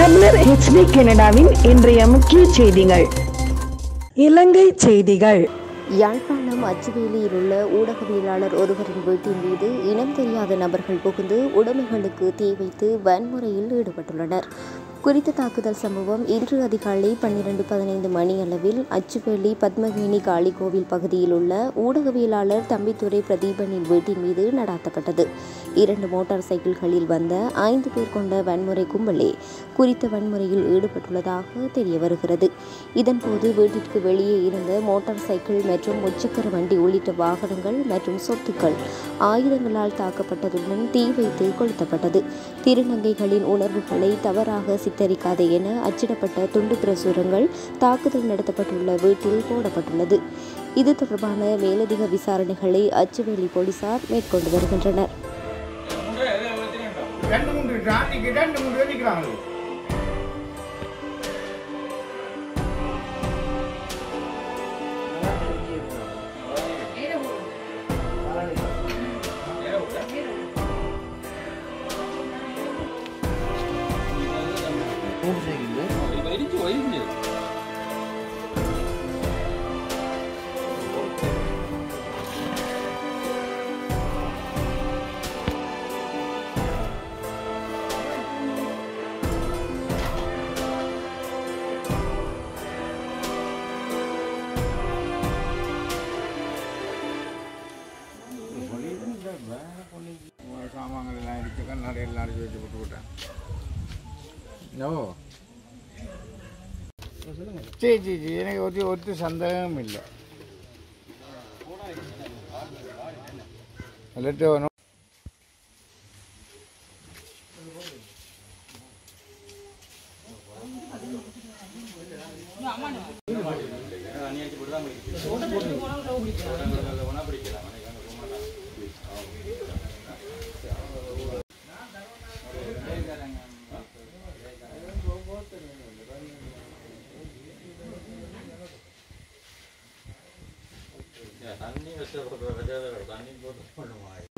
தமிழர் ஹெச்டி கனடாவின் இன்றைய முக்கிய செய்திகள் இலங்கை செய்திகள் யாழ்ப்பாணம் அச்சுவேலியில் உள்ள ஊடகவியலாளர் ஒருவரின் வீட்டின் மீது இனம் தெரியாத நபர்கள் புகுந்து உடைமைகளுக்கு தீ வைத்து வன்முறையில் ஈடுபட்டுள்ளனர் குறித்த தாக்குதல் சம்பவம் இன்று அதிகாலை பன்னிரண்டு பதினைந்து மணி அளவில் அச்சுவேலி பத்மகினி காளி கோவில் பகுதியில் உள்ள ஊடகவியலாளர் தம்பித்துரை பிரதீபனின் வீட்டின் மீது நடாத்தப்பட்டது இரண்டு மோட்டார் சைக்கிள்களில் வந்த ஐந்து பேர் கொண்ட வன்முறை கும்பலே குறித்த வன்முறையில் ஈடுபட்டுள்ளதாக தெரிய வருகிறது இதன்போது வீட்டிற்கு வெளியே இருந்த மோட்டார் சைக்கிள் மற்றும் முச்சக்கர வண்டி உள்ளிட்ட வாகனங்கள் மற்றும் சொத்துக்கள் ஆயுதங்களால் தாக்கப்பட்டதுடன் தீ வைத்து கொளுத்தப்பட்டது திருநங்கைகளின் உணர்வுகளை தவறாக சித்தரிக்காதே என அச்சிடப்பட்ட துண்டு பிரசுரங்கள் தாக்குதல் நடத்தப்பட்டுள்ள வீட்டில் போடப்பட்டுள்ளது இது தொடர்பான மேலதிக விசாரணைகளை அச்சுவேலி போலீசார் மேற்கொண்டு வருகின்றனர் ரெண்டு மூணு இருக்கு அன்னைக்கு ரெண்டு மூணு பேர் நிற்கிறாங்க சாமான்கள் எல்லாம் இடிச்சு கண்ணாடி எல்லாம் அடிச்சு வச்சு விட்டு விட்டேன் ஓ சரி சரி சரி எனக்கு ஒத்தி ஒத்து சந்தேகம் இல்லை லெட்டு வேணும் தண்ணி வச்சு தண்ணி போட்டு பண்ணுவாங்க